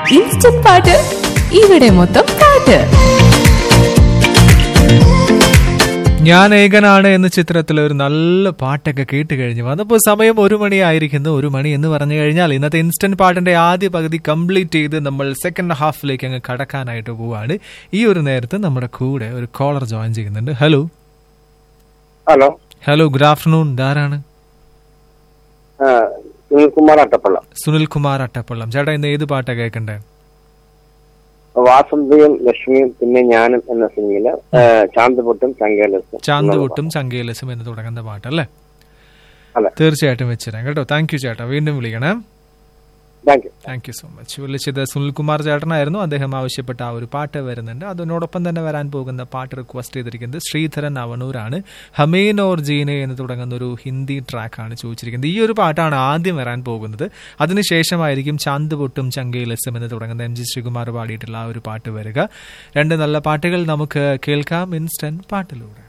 Instant പാട്ട് ഇവിടെ മൊത്തം പാട്ട് ഞാൻ ഏകനാണ് എന്ന ചിത്രത്തിൽ ഒരു നല്ല പാട്ടൊക്കെ കേട്ട് കഴിഞ്ഞു വന്നപ്പോൾ സമയം ഒരു മണിയായിരിക്കുന്നു ഒരു മണി എന്ന് പറഞ്ഞു കഴിഞ്ഞാൽ ഇന്നത്തെ ഇൻസ്റ്റന്റ് പാട്ടിന്റെ ആദ്യ പകുതി കംപ്ലീറ്റ് ചെയ്ത് നമ്മൾ സെക്കൻഡ് ഹാഫിലേക്ക് അങ്ങ് കടക്കാനായിട്ട് പോവാണ് ഈ ഒരു നേരത്ത് നമ്മുടെ കൂടെ ഒരു കോളർ ജോയിൻ ചെയ്യുന്നുണ്ട് hello hello hello good afternoon ഇതാരാണ് ആ, സുനിൽകുമാർ അട്ടപ്പള്ള സുനിൽ കുമാർ അട്ടപ്പള്ളം ചേട്ടാ ഇന്ന് ഏത് പാട്ടാ കേൾക്കണ്ടേ വാസന്തിയും ലക്ഷ്മിയും പിന്നെ ഞാനും എന്ന സിംഗില് ചാന്തുപൊട്ടും ചങ്കേലസും ചാന്തുകൊട്ടും ചങ്കേലസും എന്ന് തുടങ്ങുന്ന പാട്ടല്ലേ അതെ. തീർച്ചയായിട്ടും വെച്ചുതരാം കേട്ടോ താങ്ക് യു ചേട്ടാ വീണ്ടും വിളിക്കണേ thank you thank you so much വിളിച്ചത് സുനിൽകുമാർ ചേട്ടനായിരുന്നു അദ്ദേഹം ആവശ്യപ്പെട്ട ആ ഒരു പാട്ട് വരുന്നുണ്ട് അതിനോടൊപ്പം തന്നെ വരാൻ പോകുന്ന പാട്ട് റിക്വസ്റ്റ് ചെയ്തിരിക്കുന്നത് ശ്രീധരൻ അവനൂരാണ് ഹമേൻ ഓർ ജീനെ എന്ന് തുടങ്ങുന്ന ഒരു ഹിന്ദി ട്രാക്കാണ് ചോദിച്ചിരിക്കുന്നത് ഈ ഒരു പാട്ടാണ് ആദ്യം വരാൻ പോകുന്നത് അതിനുശേഷമായിരിക്കും ചാന്ത് പൊട്ടും ചങ്കയിലസം എന്ന് തുടങ്ങുന്ന എം ജി ശ്രീകുമാർ പാടിയിട്ടുള്ള ആ ഒരു പാട്ട് വരിക രണ്ട് നല്ല പാട്ടുകൾ നമുക്ക് കേൾക്കാം ഇൻസ്റ്റന്റ് പാട്ടിലൂടെ